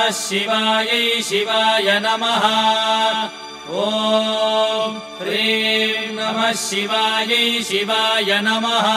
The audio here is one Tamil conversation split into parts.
शिवायै शिवाय नमः ॐ ह्रीं नमः शिवायै शिवाय नमः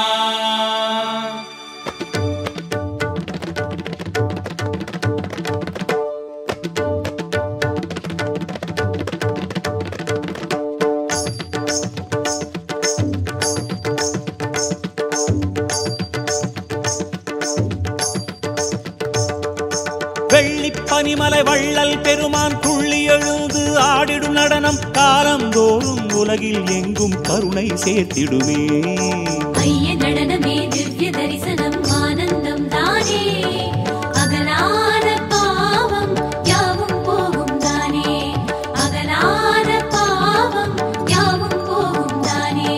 வெள்ளிப் பனிமலை வள்ளல் பெருமான் துள்ளி எழுந்து ஆடிடும் நடனம் காலந்தோறும் உலகில் எங்கும் கருணை சேர்த்திடுமே ஐய நடனமே திவ்ய தரிசனம் ஆனந்தம் தானே அகலாத பாவம் யாவும் போகும் தானே அகலாத பாவம் யாவும் போகும் தானே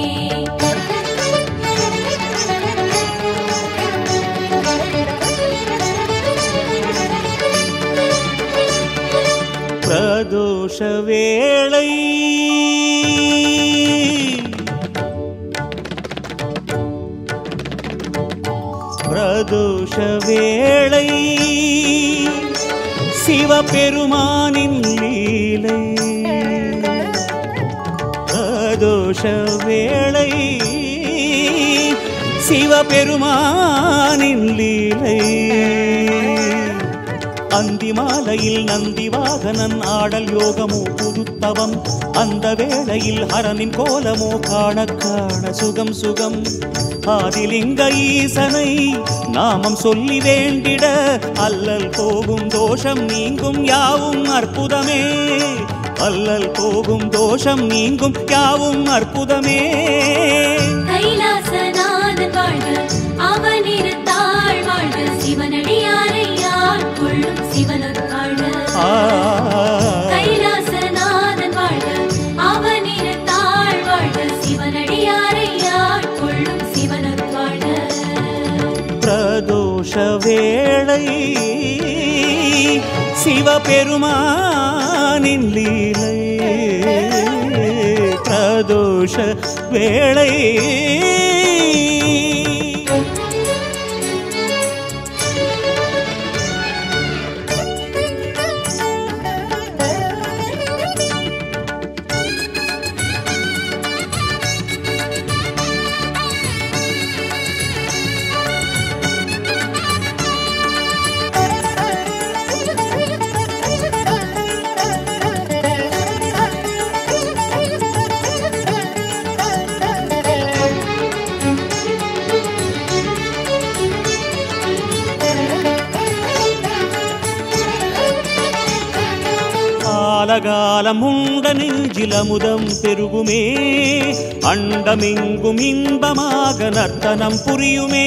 பிரதோஷ வேளை பிரதோஷ வேளை சிவபெருமானின் லீலை பிரதோஷ வேளை சிவபெருமானின் லீலை அந்தி மாலையில் நந்தி வாகனன் ஆடல் யோகமோ புதுத்தவம் அந்த வேளையில் ஹரனின் கோலமோ காண காண சுகம் சுகம் ஆதிலிங்க ஈசனை நாமம் சொல்லி வேண்டிட அல்லல் போகும் தோஷம் நீங்கும் யாவும் அற்புதமே அல்லல் போகும் தோஷம் நீங்கும் யாவும் அற்புதமே கைலாசநாதன் வாழ்க அவன் இருத்தாள் வாழ்க சிவனடியாரை ஆட்கொள்ளும் சிவனொரு வாழ்க ஆ கைலாசநாதன் வாழ்க அவன் இருத்தாள் வாழ்க சிவனடியாரை ஆட்கொள்ளும் சிவனொரு வாழ்க பிரதோஷ வேளை சிவபெருமானின் லீலை பிரதோஷ வேளை காலகாலம் உண்ட நெஞ்சிலமுதம் பெருகுமே அண்டமெங்கும் இன்பமாக நர்த்தனம் புரியுமே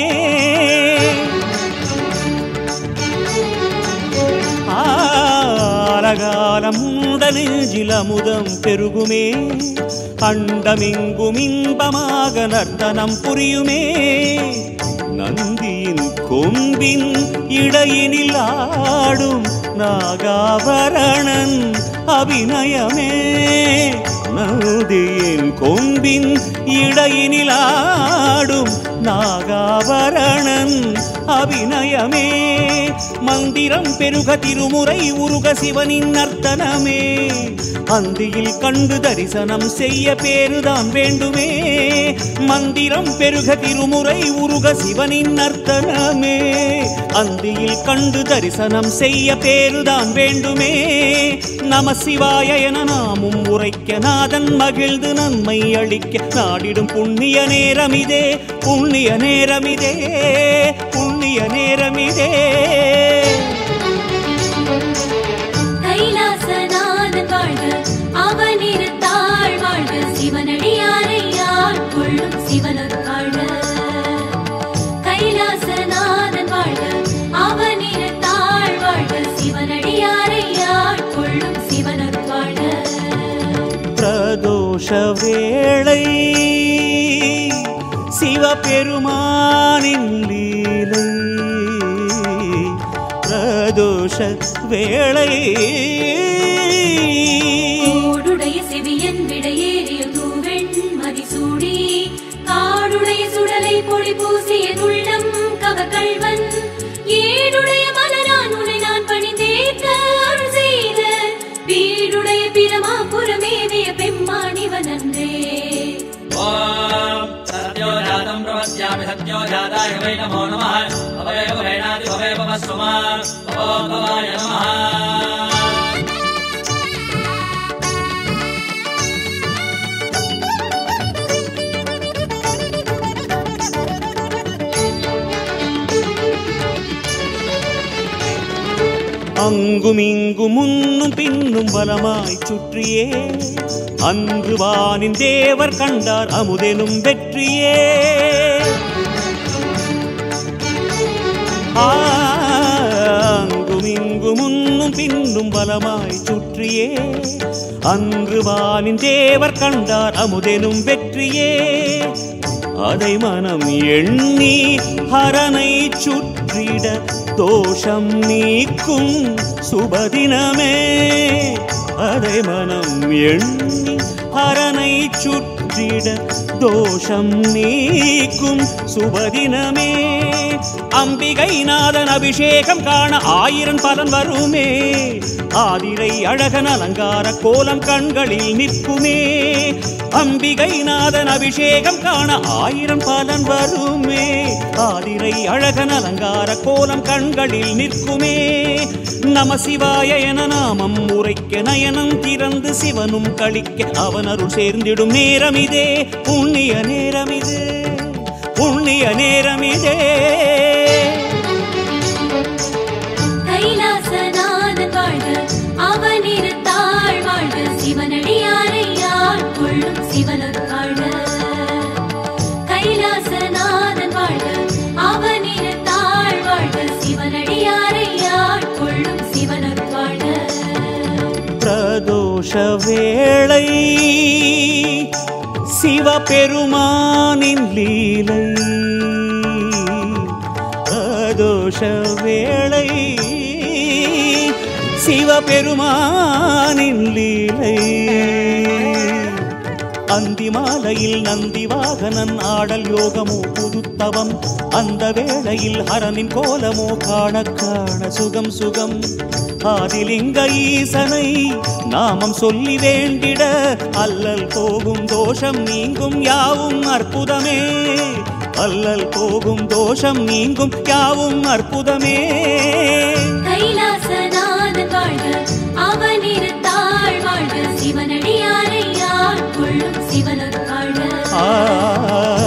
ஆலகாலம் உண்ட நெஞ்சிலமுதம் பெருகுமே அண்டமெங்கும் இன்பமாக நர்த்தனம் புரியுமே நந்தியின் கொம்பின் இடையினில் ஆடும் நாகாபரணன் அபிநயமே நந்தியின் கொம்பின் இடையினில் ஆடும் நாகாபரணன் அபிநயமே மந்திரம் பெருக திருமுறை உருக சிவனின் நர்த்தனமே அந்தியில் கண்டு தரிசனம் செய்ய பேருதான் வேண்டுமே மந்திரம் பெருக திருமுறை உருக சிவனின் நர்த்தனமே அந்தியில் கண்டு தரிசனம் செய்ய பேருதான் வேண்டுமே நம சிவாய என நாமும் உரைக்க நாதன் மகிழ்ந்து நன்மை அளிக்க நாடிடும் புண்ணிய நேரமிதே புண்ணிய நேரமிதே புண்ணிய நேரமிதே கைலாசநாதன் வாழ்க அவன் இருத்தாள் வாழ்க சிவனடியாரை ஆட்கொள்ளும் சிவனொரு வாழ்க கைலாசநாதன் வாழ்க அவன் இருத்தாள் வாழ்க சிவனடியாரை ஆட்கொள்ளும் சிவனொரு வாழ்க பிரதோஷ வேளை சிவபெருமானின் லீலை பிரதோஷ வேளை கூடுடைய செவியன் விடையேறிய தூவெண் மதிசூடி காடுடைய சுடலை பொடி பூசிய துள்ளம் கவ கள்வன் ஏடுடைய மலரான் உனை நான் பணிந்தேத்த तेजोजाताय वै नमो नमः भवेव भवेनादि भवेव भवस्वमा भवोद्भवाय नमः அங்குமிங்கும் முன்னும் பின்னும் பலமாய் சுற்றியே அன்று வானின் தேவர் கண்டார் அமுதெனும் வெற்றியே அங்குமிங்கு முன்னும் பின்னும் பலமாய் சுற்றியே அன்று வானின் தேவர் கண்டார் அமுதெனும் வெற்றியே அதை மனம் எண்ணி ஹரனை சுற்றிட தோஷம் நீக்கும் சுபதினமே அதை மனம் எண்ணி ஹரனை சுற்றிட தோஷம் நீக்கும் சுபதினமே அம்பிகை நாதன் அபிஷேகம் காண ஆயிரம் பலன் வருமே ஆதிரை அழகன் அலங்கார கோலம் கண்களில் நிற்குமே அம்பிகை நாதன் அபிஷேகம் காண ஆயிரம் பலன் வருமே ஆதிரை அழகன் அலங்கார கோலம் கண்களில் நிற்குமே நம சிவாய என நாமம் உரைக்க நயனம் திறந்து சிவனும் கழிக்க அவன் அருள் சேர்ந்திடும் நேரம் இதே புண்ணிய நேரம் இதே புண்ணிய நேரம் இதே கைலாசநாதன் வாழ்க அவனிருத்தாள் வாழ்க சிவனடியாரை ஆட்கொள்ளும் சிவனொரு வாழ்க கைலாசநாதன் வாழ்க அவனிருத்தாள் வாழ்க சிவனடியாரை ஆட்கொள்ளும் சிவனொரு வாழ்க பிரதோஷ வேளை சிவபெருமானின் லீலை பிரதோஷ வேளை சிவபெருமானின் லீலை அந்தி மாலையில் நந்தி வாகனன் ஆடல் யோகமோ புதுத்தவம் அந்த வேளையில் ஹரனின் கோலமோ காண காண சுகம் சுகம் ஆதிலிங்க ஈசனை நாமம் சொல்லி வேண்டிட அல்லல் போகும் தோஷம் நீங்கும் யாவும் அற்புதமே அல்லல் போகும் தோஷம் நீங்கும் யாவும் அற்புதமே கைலாசநாதன் வாழ்க அவனிருத்தாள் வாழ்க சிவனடியாரை ஆட்கொள்ளும் சிவனொரு வாழ்க ஆ